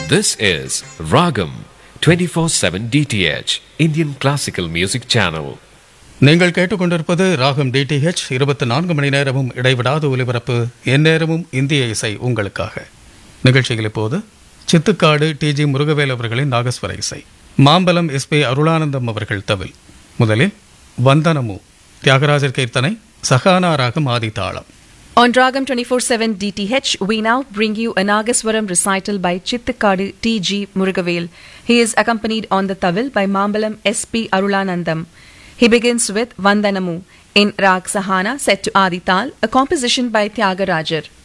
This is Ragam 24/7 DTH Indian Classical Music Channel. நீங்கள் கேட்டுக்கொண்டிருப்பது ராகம் டிடிஹெச் இருபத்தி நான்கு மணி நேரமும் இடைவிடாத ஒலிபரப்பு எந்நேரமும் இந்திய இசை உங்களுக்காக நிகழ்ச்சியில் இப்போது சித்துக்காடு டி ஜி முருகவேல் அவர்களின் நாகஸ்வர இசை மாம்பலம் எஸ் பி அருளானந்தம் அவர்கள் தவில் முதலில் வந்தனமு தியாகராஜர் கீர்த்தனை சகானா ராகம் ஆதி தாளம் On Dragam 24-7 DTH, we now bring you a Nagaswaram recital by Chittikadu T.G. Murugavel. He is accompanied on the tawil by Mambalam S.P. Arulanandam. He begins with Vandanamu in Rag Sahana set to Adital, a composition by Tyagarajar.